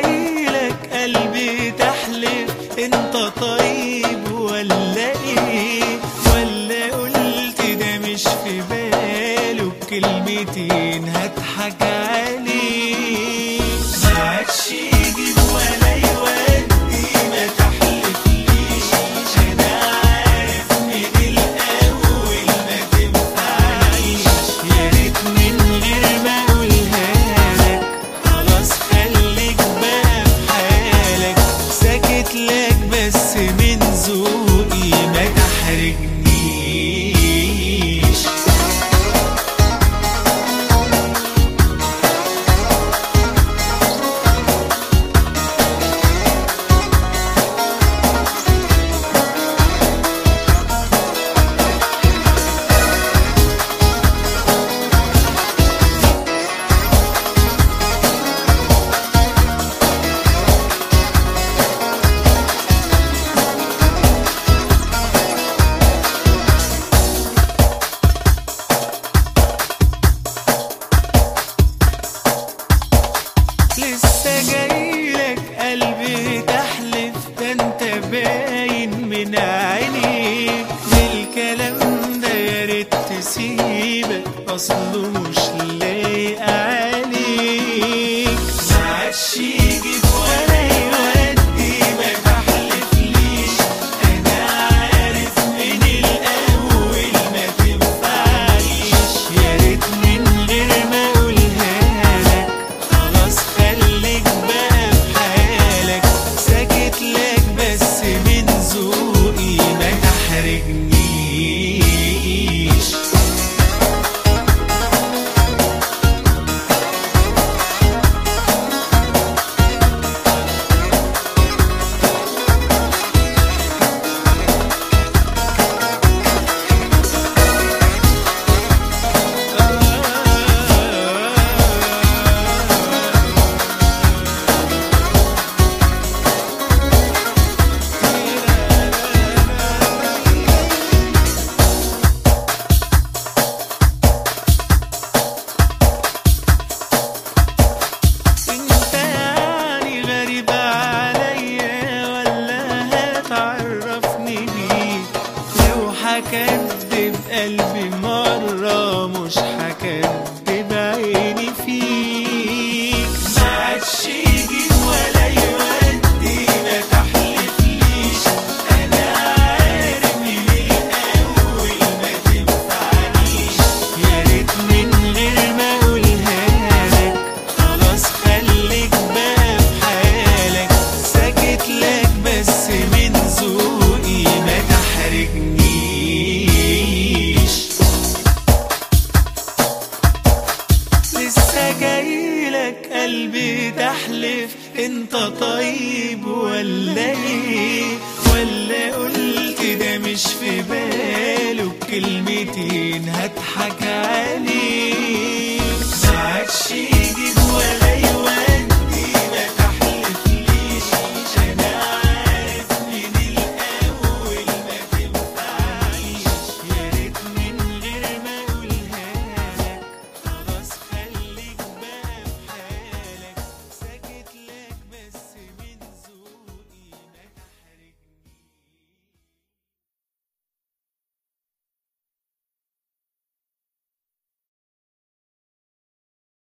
جايلك قلبي تحلف انت طيب ولا ايه ولا قلت ده مش في باله بكلمتين هضحك عليه ما عادش يجيب ولا يودي ما تحلفليش انا عارف من الاول ما تنفعيش يا ريت من غير ما اقولها لك خلاص خليك بقى في حالك ساكت لك بس من ذوقي ما تحرجنيش لسه جايلك قلبي تحلف ده انت باين من عينيك بالكلام ده يا ريت تسيبك اصله مش لايق عليك ما عادش يجيب ولا يودي ما تحلفليش انا عارف من الاول ما تنفعيش يا ريت من غير ما اقولها لك خلاص خليك بقى في حالك ساكت لك بس من ذوقي ما تحرجنيش انت يعني غريب عليا ولا هتعرفني بيك لو هكدب قلبي مرة مش هكدب عيني فيك ما عادش يجيب ولا يودي ما تحلفليش انا عارف من الاول ما تنفعنيش يا ريت من غير ما اقولها لك خلاص خليك بقى في حالك ساكت لك بس من ذوقي ما تحرجنيش لسه جايلك قلبي تحلف انت طيب ولا ايه ولا قلت ده مش في باله بكلمتين هضحك عليه